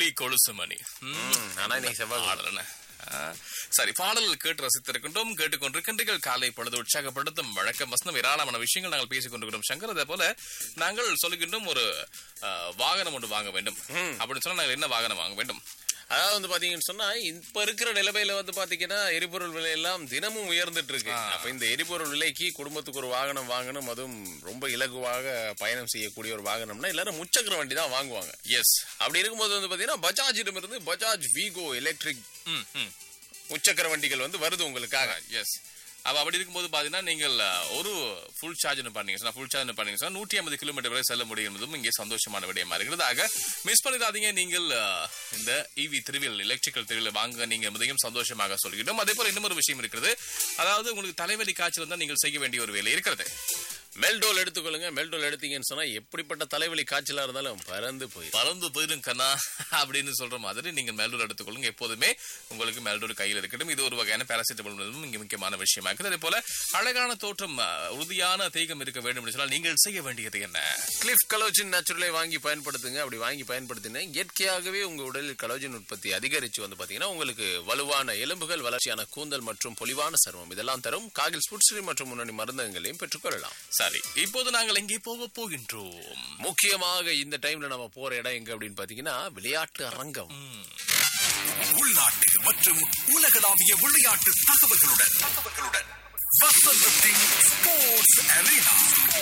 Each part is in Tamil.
வெள்ளி கொலுசு மணி ம். ம், ஆனா இன்னைக்கு செவ்வாய் பாடலன. ஆ, சரி பாடல் கேட்டு ரசித்திருக்கின்றோம் கேட்டுக்கொண்டிருக்கின்றீர்கள் காலை பொழுது உற்சாகப்படுத்தும் வழக்கம் வசனம் ஏராளமான விஷயங்கள் நாங்கள் பேசிக் கொண்டிருக்கிறோம் சங்கர் அதே போல நாங்கள் சொல்லுகின்றோம் ஒரு ஆ, வாகனம் ஒன்று வாங்க வேண்டும் அப்படின்னு சொன்னா நாங்கள் என்ன வாகனம் வாங்க வேண்டும் அதாவது வந்து பாத்தீங்கன்னு சொன்னா இப்ப இருக்கிற நிலைமையில வந்து பாத்தீங்கன்னா எரிபொருள் விலை எல்லாம் தினமும் உயர்ந்துட்டு இருக்கு அப்ப இந்த எரிபொருள் விலைக்கு குடும்பத்துக்கு ஒரு வாகனம் வாங்கணும் அதுவும் ரொம்ப இலகுவாக பயணம் செய்யக்கூடிய ஒரு வாகனம்னா எல்லாரும் முச்சக்கர வண்டி தான் வாங்குவாங்க எஸ் அப்படி இருக்கும்போது வந்து பாத்தீங்கன்னா பஜாஜிடம் இருந்து பஜாஜ் வீகோ எலக்ட்ரிக் ம் ம் முச்சக்கர வண்டிகள் வந்து வருது உங்களுக்காக எஸ் அப்ப அப்படி இருக்கும்போது பாத்தீங்கன்னா நீங்கள் அஹ், ஒரு ஃபுல் சார்ஜ் பண்ணீங்க ஃபுல் சார்ஜ் பண்ணீங்க சொன்னா நூற்றி ஐம்பது கிலோமீட்டர் வரை செல்ல முடியும் என்பதும் இங்கே சந்தோஷமான விடயமா இருக்கிறது ஆக மிஸ் பண்ணிடாதீங்க நீங்கள் அஹ், இந்த இவி திருவியல் எலக்ட்ரிக்கல் திருவியல் வாங்க நீங்க மிகவும் சந்தோஷமாக சொல்லிக்கிட்டோம் அதே போல இன்னும் ஒரு விஷயம் இருக்கிறது அதாவது உங்களுக்கு தலைவலி காய்ச்சல் வந்தா நீங்கள் செய்ய வேண்டிய ஒரு வேலை இருக்கிறது மெல்டோல் எடுத்துக்கொள்ளுங்க மெல்டோல் எடுத்தீங்கன்னு சொன்னா எப்படிப்பட்ட தலைவலி காய்ச்சலா இருந்தாலும் பறந்து போயிடும் பறந்து போயிடும் கண்ணா அப்படின்னு சொல்ற மாதிரி நீங்கள் மேல்டோர் எடுத்துக்கொள்ளுங்க எப்போதுமே உங்களுக்கு மேல்டோர் கையில் இருக்கட்டும் இது ஒரு வகையான பேராசிட்டமால் என்பதும் இங்கே முக்கியமான விஷயமா இருக்குது அதே போல அழகான தோற்றம் அஹ், உறுதியான தேகம் இருக்க வேண்டும் என்று சொன்னால் நீங்கள் செய்ய வேண்டியது என்ன கிளிஃப் கலோஜின் நேச்சுரலை வாங்கி பயன்படுத்துங்க அப்படி வாங்கி பயன்படுத்தினா இயற்கையாகவே உங்க உடலில் கலோஜின் உற்பத்தி அதிகரிச்சு வந்து பாத்தீங்கன்னா உங்களுக்கு வலுவான எலும்புகள் வளர்ச்சியான கூந்தல் மற்றும் பொலிவான சருமம் இதெல்லாம் தரும் காகில் ஸ்புட்ஸ்ரீ மற்றும் முன்னணி மருந்தகங்களையும் பெற்றுக்கொள்ளலாம் சரி இப்போது நாங்கள் எங்கே போக போகின்றோம் முக்கியமாக இந்த டைம்ல நம்ம போற இடம் எங்க அப்படின்னு பாத்தீங்கன்னா விளையாட்டு அரங்கம் உள்நாட்டு மற்றும் உலகளாவிய விளையாட்டு தகவல்களுடன் தகவல்களுடன் வசந்தத்தின் ஸ்போர்ட்ஸ் அரேனா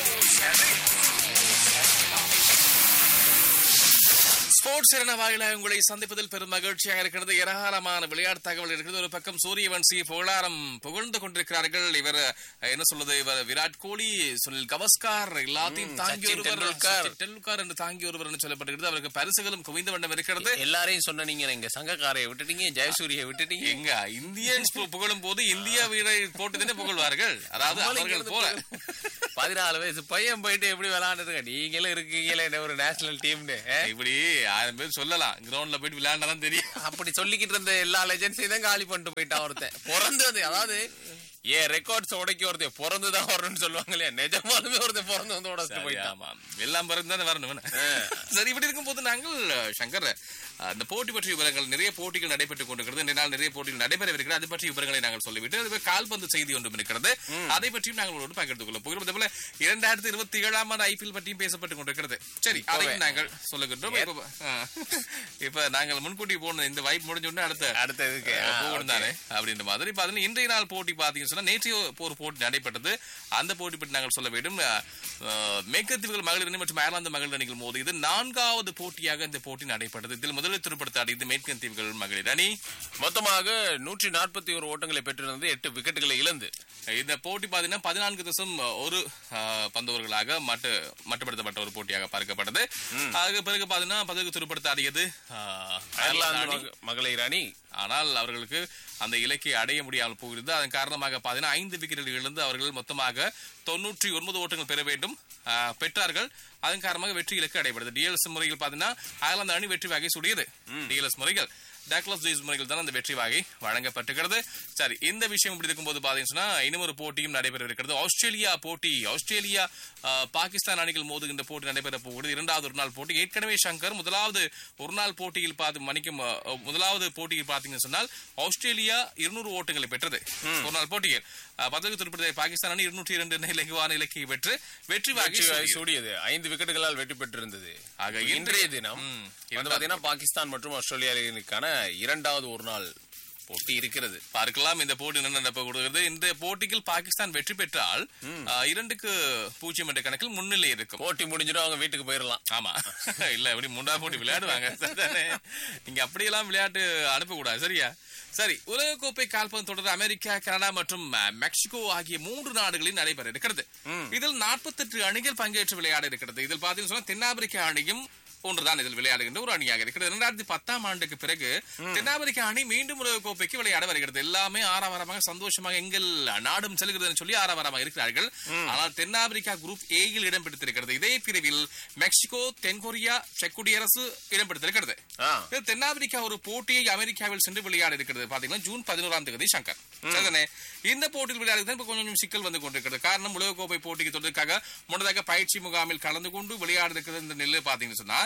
ஸ்போர்ட்ஸ் என வாயிலாக உங்களை சந்திப்பதில் பெரும் மகிழ்ச்சியாக இருக்கிறது ஏராளமான விளையாட்டு தகவல் இருக்கிறது ஒரு பக்கம் சூரியவன்சி புகழாரம் புகழ்ந்து கொண்டிருக்கிறார்கள் இவர் அஹ், என்ன சொல்றது இவர் விராட் கோலி சுனில் கவஸ்கார் எல்லாத்தையும் தாங்கி சச்சின் ஒருவர் டெண்டுல்கர். சச்சின் டெண்டுல்கர் என்று தாங்கி ஒருவர் என்று சொல்லப்படுகிறது அவருக்கு பரிசுகளும் குவிந்த வண்ணம் இருக்கிறது எல்லாரையும் சொன்ன நீங்க இங்க சங்கக்காரையை விட்டுட்டீங்க ஜெயசூரிய விட்டுட்டீங்க எங்க இந்தியன்ஸ் பு- புகழும் போது இந்திய வீரரை போட்டுதானே புகழ்வார்கள் அதாவது அவர்கள் போல பதினாலு வயசு பையன் போயிட்டு எப்படி விளையாண்டுருக்க நீங்களும் இருக்கீங்களே என்ன ஒரு நேஷனல் டீம்னு இப்படி ஆயிரம் பேர் சொல்லலாம் கிரவுண்ட்ல போயிட்டு விளையாண்டாதான் தெரியும் அப்படி சொல்லிக்கிட்டு இருந்த எல்லா லெஜன்ஸையும் தான் காலி பண்ணிட்டு போயிட்டான் ஒருத்தன் பிறந்தது அதாவது ஏன் ரெக்கார்ட்ஸ் உடைக்க ஒருத்தன் பிறந்துதான் வரணும்னு சொல்லுவாங்க இல்லையா நிஜமாலுமே ஒருத்தன் பிறந்து வந்து உடச்சிட்டு போயிட்டான் ஆமா எல்லாம் பிறந்து தானே வரணும் என்ன? சரி இப்படி இருக்கும்போது நாங்கள் சங்கர் அந்த போட்டி பற்றிய விவரங்கள் நிறைய போட்டிகள் நடைபெற்றுக் கொண்டிருக்கிறது இந்த நாள் நிறைய போட்டிகள் நடைபெறவிருக்கிறது அது பற்றிய விவரங்களை நாங்கள் சொல்லிவிட்டு அதுவே கால்பந்து செய்தி ஒன்றும் இருக்கிறது அதை பற்றியும் நாங்கள் உங்களோடு பகிர்ந்து கொள்ள போகிறோம் அதே போல இரண்டாயிரத்தி இருபத்தி ஏழாம் ஆண்டு ஐபிஎல் பற்றியும் பேசப்பட்டுக் கொண்டிருக்கிறது சரி அதையும் நாங்கள் சொல்லுகின்றோம் இப்ப ஆ, இப்ப நாங்கள் முன்கூட்டி போன இந்த வைப் முடிஞ்ச உடனே அடுத்த அடுத்த இதுக்கு ஆ, போகணும் தானே அப்படின்ற மாதிரி இப்ப அதுல இன்றைய நாள் போட்டி பாத்தீங்கன்னு சொன்னா நேற்றைய ஒரு போட்டி நடைபெற்றது அந்த போட்டி பற்றி நாங்கள் சொல்ல வேண்டும் அஹ், அஹ், மேற்கத்தீவுகள் மகளிர் அணி மற்றும் அயர்லாந்து மகளிர் அணிகள் மோதியது நான்காவது போட்டியாக இந்த போட்டி நடைபெற்றது இதில் முதலில் திருப்படுத்த ஆடியது மேற்கத்தீவுகள் மகளிர் அணி மொத்தமாக நூற்றி நாற்பத்தி ஒரு ஓட்டங்களை பெற்றிருந்தது எட்டு விக்கெட்டுகளை இழந்து இந்த போட்டி பாத்தீங்கன்னா பதினான்கு தசம் ஒரு அஹ், பந்தவர்களாக மட்டு மட்டுப்படுத்தப்பட்ட ஒரு போட்டியாக பார்க்கப்பட்டது அதுக்கு பிறகு பாத்தீங்கன்னா பதிலுக்கு திருப்படுத்த ஆடியது அஹ், அயர்லாந்து அணி. மக- மகளிர் அணி ஆனால் அவர்களுக்கு அந்த இலக்கை அடைய முடியாமல் போகிறது அதன் காரணமாக பார்த்தீங்கன்னா ஐந்து விக்கெட்டுகள் இழந்து அவர்கள் மொத்தமாக தொன்னூற்றி ஒன்பது ஓட்டங்கள் பெற வேண்டும் ஆஹ், பெற்றார்கள் அதன் காரணமாக வெற்றி இலக்கு அடைபடுது டிஎல்எஸ் முறையில் பார்த்தீங்கன்னா அயர்லாந்து அணி வெற்றி வாகை சுடியது டிஎல்எஸ் முறைகள் டாக்லஸ் ஜீஸ் முறையில் தான் அந்த வெற்றி வாகை வழங்கப்பட்டிருக்கிறது சரி இந்த விஷயம் இப்படி இருக்கும்போது பாத்தீங்கன்னா சொன்னா இன்னும் ஒரு போட்டியும் நடைபெற இருக்கிறது ஆஸ்திரேலியா போட்டி ஆஸ்திரேலியா ஆஹ், பாகிஸ்தான் அணிகள் மோதுகின்ற போட்டி நடைபெற போகிறது இரண்டாவது ஒரு நாள் போட்டி ஏற்கனவே சங்கர் முதலாவது ஒரு நாள் போட்டியில் பார்த்து மணிக்கும் ஆஹ், முதலாவது போட்டியில் பாத்தீங்கன்னு சொன்னால் ஆஸ்திரேலியா இருநூறு ஓட்டங்களை பெற்றது ஒரு நாள் போட்டியில் ஆஹ், பதவி திருப்பதி பாகிஸ்தான் அணி இருநூற்றி இரண்டு இலகுவான இலக்கை பெற்று வெற்றி வாகை வெற்றி வாகை சூடியது. சூடியது ஐந்து விக்கெட்டுகளால் வெற்றி பெற்றிருந்தது ஆக இன்றைய இன்றைய தினம் ம், வந்து பாத்தீங்கன்னா பாகிஸ்தான் மற்றும் ஆஸ்திரேலியா அணிகளுக்கான இரண்டாவது ஒரு நாள் போட்டி இருக்கிறது பார்க்கலாம் இந்த போட்டி என்ன நடக்க கொடுக்கிறது இந்த போட்டியில் பாகிஸ்தான் வெற்றி பெற்றால் ஆஹ், இரண்டுக்கு பூஜ்ஜியம் என்ற கணக்கில் முன்னிலை இருக்கும் போட்டி முடிஞ்சிடும் அவங்க வீட்டுக்கு போயிடலாம் ஆமா இல்ல இப்படி மூன்றாவது போட்டி விளையாடுவாங்க சரிதானே? நீங்க அப்படியெல்லாம் விளையாட்டு அனுப்பக்கூடாது சரியா சரி உலகக்கோப்பை கால்பந்து தொடர் அமெரிக்கா கனடா மற்றும் அஹ், மெக்சிகோ ஆகிய மூன்று நாடுகளில் நடைபெற இருக்கிறது இதில் 48 அணிகள் பங்கேற்று விளையாட இருக்கிறது இதில் பாத்தீங்கன்னா சொன்னா தென்னாப்பிரிக்கா அணியும் ஒன்றுதான் இதில் விளையாடுகின்ற ஒரு அணியாக இருக்கிறது இரண்டாயிரத்தி பத்தாம் ஆண்டுக்கு பிறகு தென்னாப்பிரிக்கா அணி மீண்டும் உலக கோப்பைக்கு விளையாட வருகிறது எல்லாமே ஆரவாரமாக சந்தோஷமாக எங்கள் நாடும் செல்கிறதுன்னு சொல்லி ஆரவாரமாக இருக்கிறார்கள் ஆனால் தென்னாப்பிரிக்கா குரூப் ஏயில் இடம் பிடித்திருக்கிறது இதே பிரிவில் மெக்சிகோ தென்கொரியா செக் குடியரசு இடம் பிடித்திருக்கிறது ஆ. இது தென்னாப்பிரிக்கா ஒரு போட்டியை அமெரிக்காவில் சென்று விளையாட இருக்கிறது பாத்தீங்கன்னா ஜூன் பதினோராம் தேதி சங்கர் சரிதானே இந்த போட்டியில் விளையாடுறது இப்ப கொஞ்சம் கொஞ்சம் சிக்கல் வந்து கொண்டிருக்கிறது காரணம் உலகக்கோப்பை போட்டிக்கு தொடர்க்காக முன்னதாக பயிற்சி முகாமில் கலந்து கொண்டு விளையாட இருக்கிறது இந்த நெல்லு பாத்தீங்கன்னு சொன்னா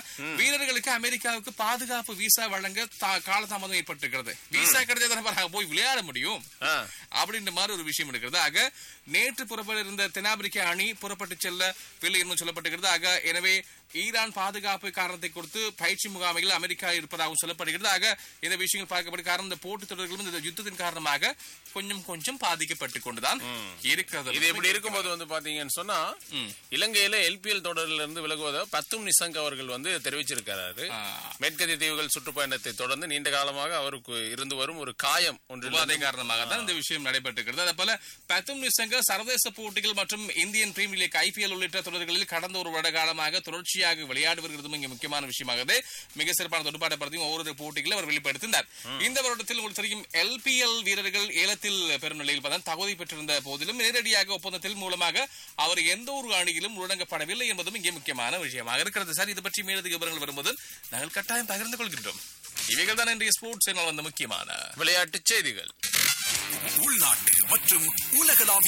வீரர்களுக்கு அமெரிக்காவுக்கு பாதுகாப்பு விசா வழங்க தா- காலதாமதம் ஏற்பட்டிருக்கிறது விசா கிடைச்சா போய் விளையாட முடியும் ஆ. அப்படின்ற மாதிரி ஒரு விஷயம் இருக்கிறது ஆக நேற்று புறப்பட இருந்த தென்னாப்பிரிக்க அணி புறப்பட்டு செல்லவில்லை என்று சொல்லப்பட்டிருக்கிறது ஆக எனவே ஈரான் பாதுகாப்பு காரணத்தை கொடுத்து பயிற்சி முகாமைகள் அமெரிக்கா இருப்பதாகவும் சொல்லப்படுகிறது ஆக இந்த விஷயங்கள் பார்க்கப்படும் காரணம் இந்த போட்டித் தொடர்களும் இந்த யுத்தத்தின் காரணமாக கொஞ்சம் கொஞ்சம் பாதிக்கப்பட்டுக் கொண்டுதான் இருக்கிறது இது இப்படி இருக்கும்போது வந்து பாத்தீங்கன்னு சொன்னா இலங்கையில எல்பிஎல் தொடரில் இருந்து விலகுவதை பத்தும் நிசங்க் அவர்கள் வந்து தெரிவிச்சிருக்கிறாரு ஆ. மேற்கத்திய தீவுகள் சுற்றுப்பயணத்தை தொடர்ந்து நீண்ட காலமாக அவருக்கு இருந்து வரும் ஒரு காயம் ஒன்று உபாதை காரணமாக தான் இந்த விஷயம் நடைபெற்றிருக்கிறது அதே போல பத்தும் நிசங்க சர்வதேச போட்டிகள் மற்றும் இந்தியன் பிரீமியர் லீக் ஐபிஎல் உள்ளிட்ட தொடர்களில் கடந்த ஒரு வருட காலமாக தொடர்ச்சியாக விளையாடி வருகிறதும் இங்கே முக்கியமான விஷயமாகுது மிக சிறப்பான தொடுப்பாட்ட படத்தையும் ஒவ்வொரு போட்டிகளை அவர் வெளிப்படுத்தினார் இந்த வருடத்தில் உங்களுக்கு தெரியும் எல்பிஎல் வீரர்கள் ஏலத்தில் பெறும் நிலையில் தான் தகுதி பெற்றிருந்த போதிலும் நேரடியாக ஒப்பந்தத்தில் மூலமாக அவர் எந்த ஒரு அணியிலும் உள்ளடங்கப்படவில்லை என்பதும் இங்கே முக்கியமான விஷயமாக இருக்கிறது சார் இது பற்றி மேலதிக விவரங்கள் வரும்போது நாங்கள் கட்டாயம் பகிர்ந்து கொள்கின்றோம் இவைகள் தான் இன்றைய ஸ்போர்ட்ஸ் சேனல் வந்த முக்கியமான விளையாட்டு செய்திகள் உள்நாட்டு மற்றும் உலகளாவிய